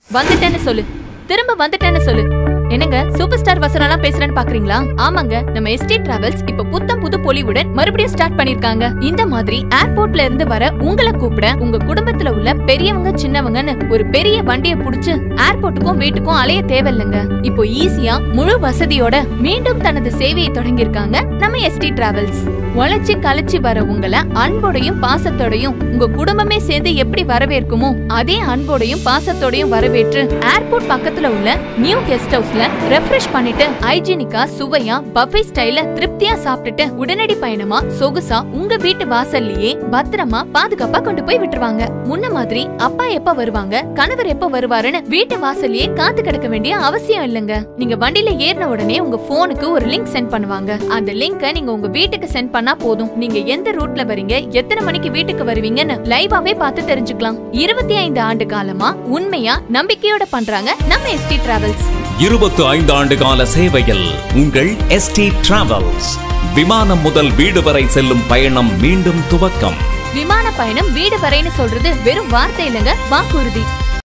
வந்துட்டேன்னு சொல்லு திரும்ப வந்துட்டேன்னு சொல்லு என்னங்க சூப்பர் ஸ்டார் வசனம்லாம் பேசுறேன்னு பாக்குறீங்களா ஆமாங்க நம்ம எஸ்டி டிராவல்ஸ் இப்ப புத்தம் புது பொலிவுடன் மறுபடியும் ஸ்டார்ட் பண்ணிருக்காங்க இந்த மாதிரி ஏர்போர்ட்ல இருந்து வர உங்களை கூப்பிட உங்க குடும்பத்துல உள்ள பெரியவங்க சின்னவங்கன்னு ஒரு பெரிய வண்டியை புடிச்சு ஏர்போர்ட்டுக்கும் வீட்டுக்கும் அலைய தேவையில்லைங்க இப்போ ஈஸியா முழு வசதியோட மீண்டும் தனது சேவையை தொடங்கியிருக்காங்க நம்ம எஸ்டி டிராவல்ஸ் உழைச்சி கழிச்சு வர உங்களை அன்போடையும் பாசத்தோடையும் உங்க குடும்பமே சேர்ந்து எப்படி வரவேற்குமோ அதே அன்போடையும் பாசத்தோடையும் வரவேற்று ஏர்போர்ட் பக்கத்துல உள்ள நியூ கெஸ்ட் ஹவுஸ்ல ரெஃப்ரெஷ் பண்ணிட்டு ஹைஜீனிக்கா சுவையா பஃபே ஸ்டைல திருப்தியா சாப்பிட்டுட்டு உடனடி பயணமா சொகுசா உங்க வீட்டு வாசல்லையே பத்திரமா பாதுகாப்பா கொண்டு போய் விட்டுருவாங்க முன்ன மாதிரி அப்பா எப்ப வருவாங்க கணவர் எப்ப வருவாருன்னு வீட்டு வாசல்லையே காத்து கிடக்க வேண்டிய அவசியம் இல்லைங்க நீங்க வண்டியில ஏறின உடனே உங்க போனுக்கு ஒரு லிங்க் சென்ட் பண்ணுவாங்க அந்த லிங்கை நீங்க உங்க வீட்டுக்கு சென்ட் பண்ணா போதும் நீங்க எந்த ரூட்ல வரீங்க எத்தனை மணிக்கு வீட்டுக்கு வருவீங்கன்னு லைவாவே பார்த்து தெரிஞ்சுக்கலாம் இருபத்தி ஐந்து ஆண்டு காலமா உண்மையா நம்பிக்கையோட பண்றாங்க நம்ம எஸ்டி டிராவல்ஸ் இருபத்து ஐந்து ஆண்டு கால சேவையில் உங்கள் எஸ்டி டிராவல்ஸ் விமானம் முதல் வீடு வரை செல்லும் பயணம் மீண்டும் துவக்கம் விமான பயணம் வீடு வரைன்னு சொல்றது வெறும் வார்த்தை இல்லைங்க வாக்குறுதி